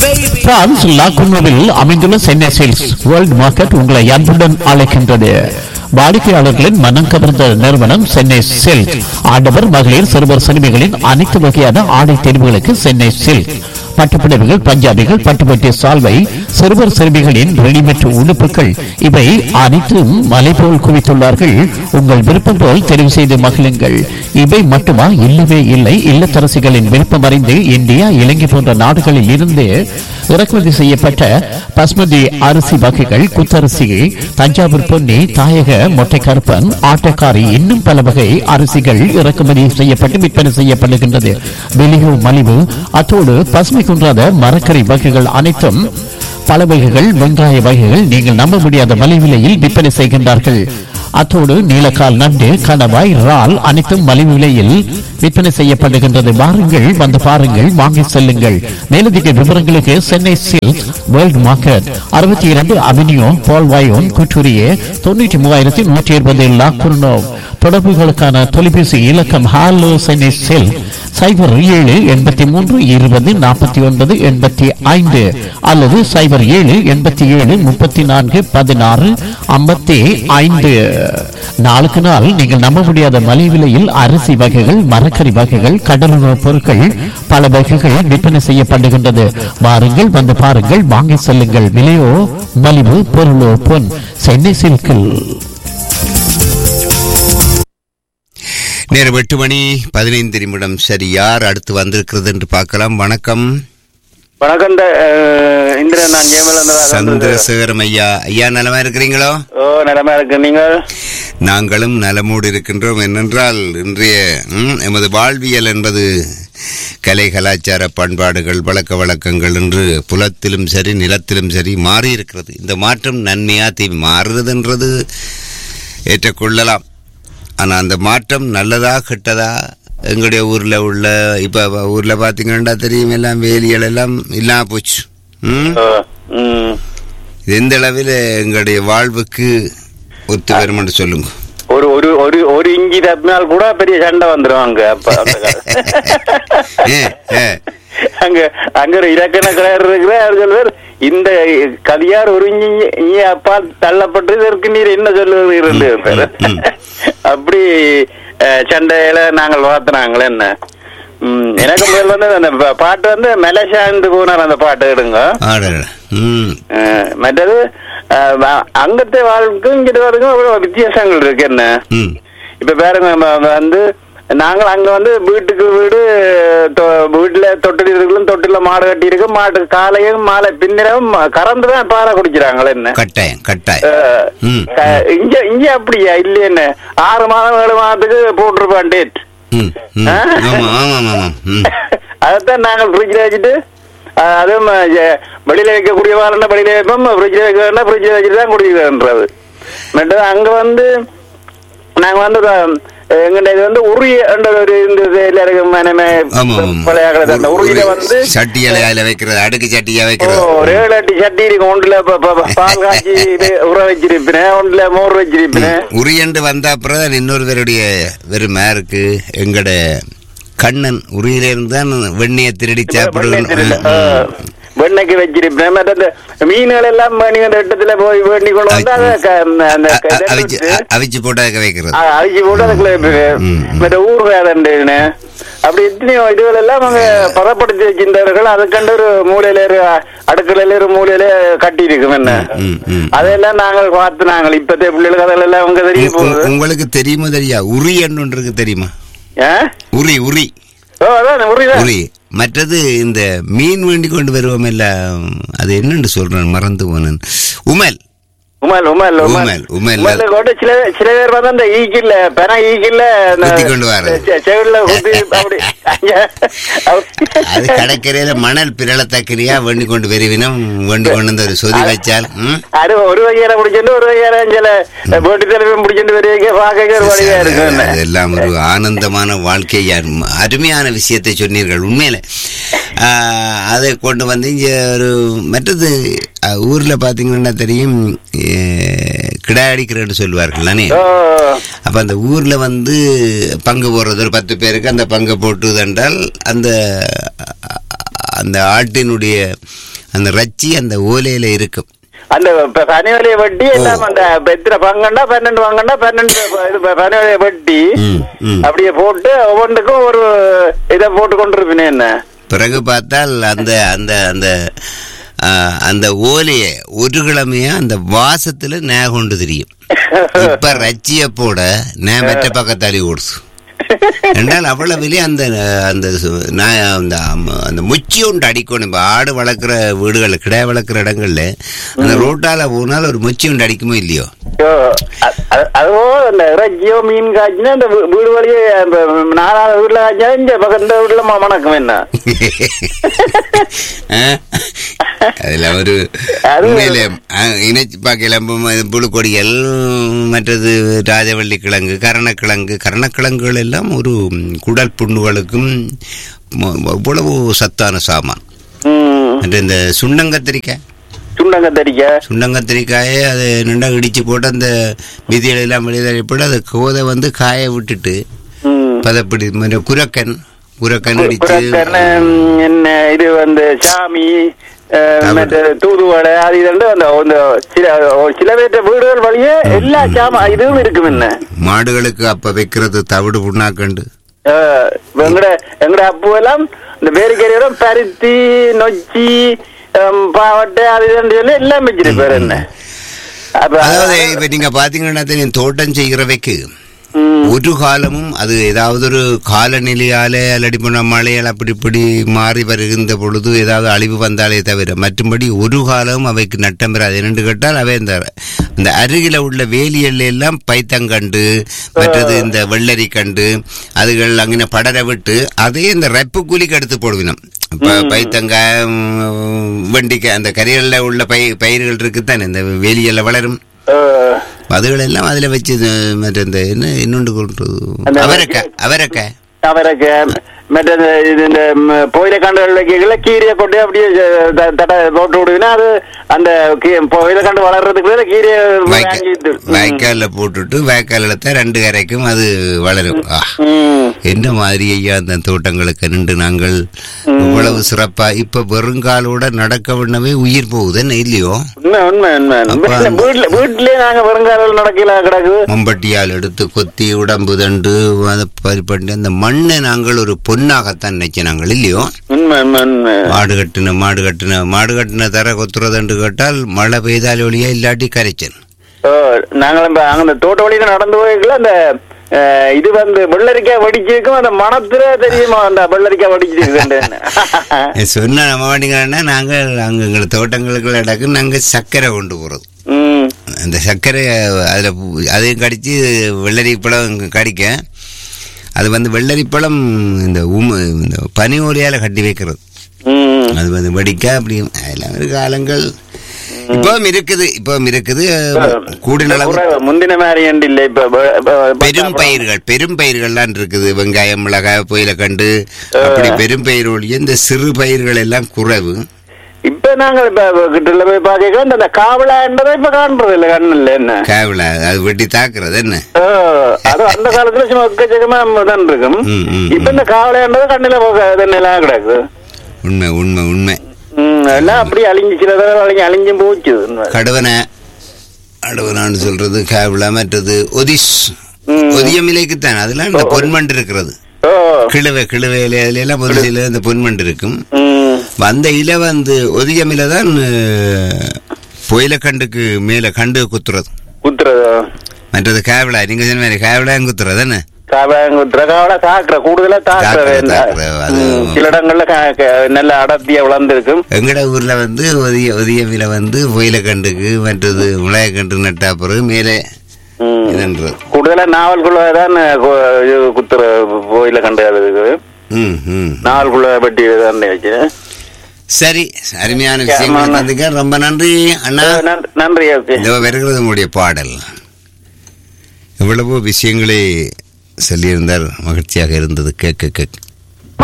France லாகுனோவில் அமைந்துள்ள Chennai sales world market உங்களை அன்புடன் அழைக்கின்றது வாடிக்கையாளர்களின் மனம் கவர்ந்த நிறுவனம் சென்னை சில்க் ஆடவர் மகளிர் சிறுவர் சிறுமிகளின் அனைத்து வகையான ஆடை தேர்வுகளுக்கு சென்னை சில்க் பட்டுப்புடவைகள் பஞ்சாபிகள் பட்டுப்பட்டி சால்வை சிறுவர் சிறுமிகளின் ரெடிமேட் உடுப்புகள் இவை அனைத்தும் மலை போல் குவித்துள்ளார்கள் உங்கள் விருப்பம் போல் தெரிவு செய்து மகிழுங்கள் இவை மட்டுமா இல்லவே இல்லை இல்லத்தரசிகளின் விருப்பம் அறிந்து இந்தியா இலங்கை போன்ற நாடுகளில் இருந்து இறக்குமதி செய்யப்பட்ட பஸ்மதி அரிசி வகைகள் குத்தரிசி தஞ்சாவூர் பொன்னி தாயக மொட்டைக்கருப்பன் ஆட்டக்காரி இன்னும் பல வகை அரிசிகள் இறக்குமதி செய்யப்பட்டு விற்பனை செய்யப்படுகின்றது வெளியோ மலிவு அத்தோடு பசுமை குன்றாத மரக்கறி வகைகள் அனைத்தும் பல வகைகள் வெங்காய வகைகள் நீங்கள் நம்ப முடியாத மலிவிலையில் விற்பனை செய்கின்றார்கள் அத்தோடு நீலக்கால் நண்டு கணவாய் இறால் அனைத்தும் மலிவு விலையில் விற்பனை செய்யப்படுகின்றது வாருங்கள் வந்து பாருங்கள் வாங்கி செல்லுங்கள் மேலதிக விவரங்களுக்கு சென்னை சில்க் வேர்ல்ட் மார்க்கெட் அறுபத்தி இரண்டு அவென்யூ பால்வாயோன் குற்றூரியே தொண்ணூற்றி மூவாயிரத்தி நூற்றி இருபது லாக்குர்னோ தொடர்புகளுக்கான தொலைபேசி இலக்கம் ஹாலோ சென்னை சில்க் சைபர் ஏழு எண்பத்தி மூன்று இருபது நாற்பத்தி ஒன்பது எண்பத்தி ஐந்து அல்லது சைபர் ஏழு எண்பத்தி ஏழு முப்பத்தி நான்கு பதினாறு ஐம்பத்தி ஐந்து நாளுக்கு நாள் நீங்கள் நம்ப முடியாத மலிவு விலையில் அரிசி வகைகள் மரக்கறி வகைகள் கடலுணவுப் பொருட்கள் பல வகைகள் விற்பனை செய்யப்படுகின்றது வாருங்கள் வந்து பாருங்கள் வாங்கி செல்லுங்கள் விலையோ மலிவு பொருளோ பொன் சென்னை சில்கில் நேரம் எட்டு மணி பதினைந்து நிமிடம் சரி யார் அடுத்து வந்திருக்கிறது என்று பார்க்கலாம் வணக்கம் வணக்கம் இந்த, அஹ், இந்திரன் நான் ஜெயமலந்தராக சந்திரசேகரம் ஐயா ஐயா நலமா இருக்கிறீங்களோ ஓ நிலமா இருக்கு நீங்கள் நாங்களும் நலமோடு இருக்கின்றோம் என்னென்றால் இன்றைய ம், எமது வாழ்வியல் என்பது கலை கலாச்சார பண்பாடுகள் பழக்க வழக்கங்கள் என்று புலத்திலும் சரி நிலத்திலும் சரி மாறி இருக்கிறது இந்த மாற்றம் நன்மையா தீ மாறுறதுன்றது ஏற்றுக்கொள்ளலாம் ஆனால் அந்த மாற்றம் நல்லதா கெட்டதா எங்களுடைய ஊரில் உள்ள இப்போ ஊரில் பார்த்தீங்கன்னா தெரியும் எல்லாம் வேலிகள் எல்லாம் இல்லாம போச்சு ம் ஓ, ம். இது எந்த அளவில் எங்களுடைய வாழ்வுக்கு ஒத்து வரும் என்று சொல்லுங்க ஒரு ஒரு ஒரு ஒரு இஞ்சி தப்பினால் கூட பெரிய சண்டை வந்துரும் அங்க அப்ப அந்த காலம். ஏ, ஏ. அங்க அங்க ஒரு இலக்கண கிளையர் இருக்கிற அவர் சொல்வார் இந்த கதியார் ஒரு இஞ்சி இஞ்சி அப்பா தள்ளப்பட்டு இதற்கு நீர் என்ன சொல்லுவீர்கள் ம். அப்படி அஹ், சண்டையில நாங்கள் பார்த்தனாங்களே என்ன ம், எனக்கு முதல் வந்து அந்த பா- பாட்டு வந்து மலேசியாந்து போனார் அந்த பாட்டு எடுங்க ஆடடா. ம் அஹ், மற்றது அஹ், வ- அங்கത്തെ வாழ்க்கும் இங்கிட்ட வாழ்க்கும் அவ்வளவு வித்தியாசங்கள் இருக்கு என்ன ம் இப்ப பாருங்க ம- வந்து நாங்கள் அங்க வந்து வீட்டுக்கு வீடு தொ- வீட்டுல தொட்டில் இருக்குல்ல தொட்டில மாடு கட்டி இருக்கு மாட்டு காலையும் மாலை பின்னிரவும் கறந்து தான் பாலை குடிக்கிறாங்களே என்ன கட்டாயம் கட்டாயம் அஹ், ம், அஹ், இங்க இங்க அப்படியா இல்லையே என்ன ஆறு மாதம் ஏழு மாதத்துக்கு போட்டிருப்பான் டேட் ம் ம் ஆ? ஆமாம் ஆமாம் ஆமாம் ம் அதைத்தான் நாங்கள் ஃப்ரிட்ஜில் வச்சுட்டு அஹ், அதுவும் அஹ், வெளியில வைக்கக்கூடிய வாரம்னா வெளியில வைப்போம் ஃப்ரிட்ஜில் வைக்க வேண்டாம் ஃப்ரிட்ஜில் வச்சுட்டு தான் குடிக்கிறன்றது மற்றது அங்க வந்து நாங்க வந்து அஹ், எங்கள்ட்ட இது வந்து உரிய என்ற ஒரு இந்த இதுல இருக்கு மனமே ஆமாம் ஆமாம் பழைய காலத்துல அந்த உரியில ஒரு வந்து சட்டி இலையில வைக்கிறது அடுக்கு சட்டியா ஓ, வைக்கிறது ஒரு ஏழு எட்டு சட்டி இருக்கு ஒன்றுல ப- ப- ப- பால் காய்ச்சி இது உற வச்சிருப்பேன் ஒன்றுல மோர் வச்சிருப்பேன் உரியண்டு வந்த அப்புறம் தான் இன்னொருவருடைய வெறுமை இருக்கு எங்கட கண்ணன் உரியில இருந்து தான் வெண்ணையை திருடி சாப்பிடுவோம் வெண்ணைக்கு வச்சிருப்பேன் மற்ற அந்த மீன்கள் எல்லாம் நீங்க அந்த இடத்துல போய் வேண்டி கொண்டு வந்து அதை க- அந்த க- இதை அவிச்சு விட்டு, அவிச்சு போட்டாக்க வைக்கிறது அ- அவிச்சு போட்டு அதுக்குள்ள வைப்பேன். ம். மற்ற ஊர் வேதண்டுன்னு அப்படி இத்தனையோ இதுகள் எல்லாம் அவங்க பதப்படுத்தி வச்சிருந்தவர்கள் அதுக்கண்டு ஒரு மூலையில ஒரு அடுக்கலையில ஒரு மூலையில கட்டி இருக்கும் என்ன ம், ம். அதெல்லாம் நாங்கள் பார்த்து நாங்கள் இப்பத்தே பிள்ளைகளுக்கு அதெல்லாம் அவங்க தெரிய உ- உ- போகுது உங்களுக்கு தெரியுமா தெரியா உரி ஒன்று இருக்கு தெரியுமா ஆ? உரி உரி ஓ அதான் உரிதான் உரி மற்றது இந்த மீன் வேண்டி கொண்டு வருவோம் இல்ல அது என்னன்னு சொல்றேன் மறந்து போனேன் உமல் உமல் உமல் உமல், உமல். உமல் கூட சில சில பேர் வந்து அந்த ஈக்கில்ல பென ஈக்கில்ல அந்த குத்தி கொண்டு வர்றது. செ- செவில்ல குத்தி அப்படி அது கடற்கரையில மணல் பிரளத்தக்கிரியா வேண்டி கொண்டு வருவினம் வேண்டி கொண்டு வந்து ஒரு சொதி வச்சால் ம்? அது ஒரு வகையில பிடிச்சிட்டு ஒரு வகையில சில போட்டி தலைவன் பிடிச்சிட்டு வரைய பார்க்க ஒரு வழியா இருக்கும் என்ன. அதெல்லாம் ஒரு ஆனந்தமான வாழ்க்கையா இருக்கும். அருமையான விஷயத்தை சொன்னீர்கள் உண்மையில ஆஹ், அதை கொண்டு வந்து இங்க ஒரு மற்றது அஹ், ஊர்ல பாத்தீங்கன்னா தெரியும் அஹ், கிடா அடிக்கிறேன்னு சொல்லுவார்கள் தானே ஓ, அப்ப அந்த ஊர்ல வந்து பங்கு போடுறது ஒரு பத்து பேருக்கு அந்த பங்கை போட்டுது என்றால் அந்த அந்த ஆட்டினுடைய அந்த ரச்சி அந்த ஓலையில இருக்கும் அந்த ப- பனிவலையை வெட்டி எல்லாம் அந்த இப்ப எத்தனை பங்கண்டா பன்னெண்டு பங்கண்டா பன்னெண்டு ப- இது ப- பனிவலையை வெட்டி ம், ம். அப்படியே போட்டு ஒவ்வொன்றுக்கும் ஒரு இதை போட்டு கொண்டிருப்பேன் என்ன பிறகு பார்த்தால் அந்த அந்த அந்த ஆ, அந்த ஓலைய ஒரு கிழமையா அந்த வாசத்துல நே கொண்டு தெரியும் இப்ப ரச்சிய போட நே மெட்ட பக்கத்தாலி ஓடுது என்றால் அவ்வளவிலே அந்த அந்த சு- நான் அந்த அம்ம- அந்த முச்சி ஒன்று அடிக்கணும் இப்போ ஆடு வளர்க்குற வீடுகள் கிடா வளர்க்குற இடங்கள்ல அந்த ரோட்டால போனால் ஒரு முச்சி ஒன்று அடிக்குமோ இல்லையோ ஐயோ, அ- அ- அதுவோ அந்த இறைச்சியோ மீன் காய்ச்சினா அந்த வீ- வீடு வழியே அந்த நாலாவது வீட்டுல காய்ச்சா இந்த பக்கம் இந்த வீட்டுல ம- மணக்கும் என்ன ஆ? அதுல ஒரு அது- உண்மையிலே இணைச்சு பார்க்கல புழுக்கொடிகள் மற்றது ராஜவள்ளி கிழங்கு கரணக்கிழங்கு கரணக்கிழங்குகள் எல்லாம் ஒரு குடல் புண்ணுகளுக்கும் ம- இவ்வளவு சத்தான சாமான் ம், மற்ற இந்த சுண்ணங்கத்திரிக்காய் சுண்டங்கத்தரிக்க சுண்டங்கத்திரிக்காயை அதை நின்றா இடிச்சு போட்டு அந்த விதிகள் எல்லாம் வெளியில் போட்டு அதை கோதை வந்து காய விட்டுட்டு ம். பதப்படி மற்ற குரக்கன் குரக்கன் அடிச்சு புறக்கரண, ம், என்ன இது வந்து சாமி அஹ், தமிழ். மற்ற தூதுவடை அது இது அந்த அந்த சில சில பேர்த்த வீடுகள் வழியே எல்லா சாமா இதுவும் இருக்கும் என்ன மாடுகளுக்கு அப்ப வைக்கிறது தவிடு புண்ணாக்கண்டு அஹ், எங்கட எங்கட அப்பு எல்லாம் இந்த பேரிக்கறியோட பருத்தி நொச்சி ஹம், பாவட்டை அது இதுன்னு சொல்லி எல்லாம் வச்சிருப்பாரு என்ன அப்ப அதாவது இப்ப நீங்க பாத்தீங்கன்னா தெரியும், தோட்டம் செய்கிறவைக்கு ம், ஒரு காலமும் அது ஏதாவது ஒரு காலநிலையால அல்லடி போன மழையால் அப்படி இப்படி மாறி வருகின்ற பொழுது ஏதாவது அழிவு வந்தாலே தவிர மற்றும்படி ஒரு காலமும் அவைக்கு நட்டம் பெறாது என்னென்று கேட்டால் அவை இந்த இந்த அருகில உள்ள வேலியல் எல்லாம் பைத்தங்கண்டு மற்றது இந்த வெள்ளரி கண்டு அதுகள் அங்கே படர விட்டு அதே இந்த ரெப்பு கூலிக்கு எடுத்து போடுவினோம் இப்ப பைத்தங்காய் ம், வெண்டிக்காய் அந்த கரைகளில் உள்ள பை பயிர்கள் இருக்குத்தானே இந்த வேலியல்ல வளரும் அஹ், அதுகள் எல்லாம் அதுல வச்சு இது மற்ற இந்த என்ன இன்னொன்று கொண்டு அந்த அவரைக்காய் அவரைக்காய் அவருக்கு மற்ற இந்த இது இந்த புயல கண்டு வைக்கல கீரையை கொண்டு அப்படியே த- தட்டை போட்டு விடுவினா அது அந்த புயல கண்டு வளர்றதுக்கு பதிலா கீரையை வாய்க்கால் வாங்கிட்டு வாய்க்கால்ல போட்டுட்டு வாய்க்காலில் தான் ரெண்டு கரைக்கும் அது வளரும் ஆ, ம். என்ன மாதிரி ஐயா அந்த தோட்டங்களுக்கு நின்று நாங்கள் இவ்வளவு சிறப்பா இப்ப வெறுங்காலோட நடக்க விடவே உயிர் போகுது என்ன இல்லையோ உண்மை உண்மை உண்மை அப்ப வீட்டுல வீட்டுல வீட்டுலயே நாங்க வருங்காலம் நடக்கல கிடக்குது மம்பட்டியால் எடுத்து கொத்தி உடம்பு தண்டு அதை பறிப்பட்டு அந்த மண்ணை நாங்கள் ஒரு பொன்னாகத்தான் நினைச்சோம் நாங்கள் இல்லையோ உண்மை உண்மை உண்மை மாடு கட்டின மாடு கட்டின மாடு கட்டின தர கொத்துறதுன்னு கேட்டால் மழை பெய்தால் ஒழியா இல்லாட்டி கரைச்சல் ஓ நாங்களும் இப்ப அங்க அந்த தோட்ட வழியில நடந்து போய்க்கல அந்த அஹ், இது வந்து வெள்ளரிக்காய் வடிச்சிருக்கும் அந்த மனத்துல தெரியுமா அந்த வெள்ளரிக்காய் வடிச்சிருக்கு சொன்ன நம்ம வேண்டிங்கன்னா நாங்கள் அங்கே எங்களை தோட்டங்களுக்கு இடக்கு நாங்கள் சர்க்கரை கொண்டு போகிறது ம் அந்த சர்க்கரை அதில் அதையும் கடித்து வெள்ளரி பழம் கடிக்க அது வந்து வெள்ளரி பழம் இந்த உம இந்த பனி ஓலையால் கட்டி வைக்கிறது ம் அது வந்து வெடிக்க அப்படி அதெல்லாம் ஒரு காலங்கள் இப்பவும் இருக்குது இப்பவும் இருக்குது கூடின அளவு குறைவு. முந்தின மாதிரி ஏண்டு இல்ல இப்ப ப- ப- பெரும் பயிர்கள் பெரும் பயிர்கள்லாம் இருக்குது வெங்காயம் மிளகாய் புயல கண்டு அப்படி பெரும் பயிர் ஒழிய இந்த சிறு பயிர்கள் எல்லாம் குறைவு இப்ப நாங்க இப்ப கிட்ட போய் பாக்க அந்த காவலான்றதை இப்ப காண்றது இல்ல கண்ணு இல்ல என்ன கேவல அது வெட்டி தாக்குறது என்ன ஓ, அது அந்த காலத்துல சும்மா எக்கச்சக்கமா தான் இருக்கும் ம், ம், இப்ப இந்த காவலான்றதை கண்ணுல போக தென்னெல்லாம் கிடக்கு உண்மை உண்மை உண்மை ம், எல்லாம் அப்படியே அழிஞ்சு சில தடவை அழிஞ்சு அழிஞ்சும் போச்சு உண்மை. கடுவனை அடுவனான்னு சொல்றது கேவல மற்றது ஒதிஸ் ம். ஒதியமிலைக்குத்தான் அதெல்லாம் இந்த பொன்மண்டு இருக்கிறது ஓ கிழுவை கிழுவை இலை அதுல எல்லாம் பொதிசில இந்த பொன்மண்டு இருக்கும் ம் அந்த இலை வந்து ஒதியமில தான் புயலக்கண்டுக்கு மேல கண்டு குத்துறது குத்துறது மற்றது கேவலா நீங்க சொன்ன மாதிரி கேவலாயும் குத்துறது என்ன காவலாங்க குத்துற காவலா தாக்குற கூடுதலா தாக்குற தாக்குற, வேண்டாம். தாக்குற, அது- ம், சில இடங்கள்ல க- க- நல்ல அடர்த்தியா வளர்ந்துருக்கும் எங்கட ஊர்ல வந்து ஒதிய ஒதியமில வந்து புயலக்கண்டுக்கு மற்றது முளையக்கண்டு நட்டா பிறகு மேலே ம். இதுன்றது கூடுதலா நாவல்குள்ளதான் குத்துற கோயில கண்டு அது ம் ம் நாவல்குள்ள பட்டி தான் வச்சு சரி அருமையான விஷயங்களை ஆமா. தந்துக்க ரொம்ப நன்றி அண்ணா நன்றி- நன்றி ஓகே இதோ வருகிறது உங்களுடைய பாடல் எவ்வளவோ விஷயங்களை சொல்லியிருந்தார் மகிழ்ச்சியாக இருந்தது கேட்க கேட்க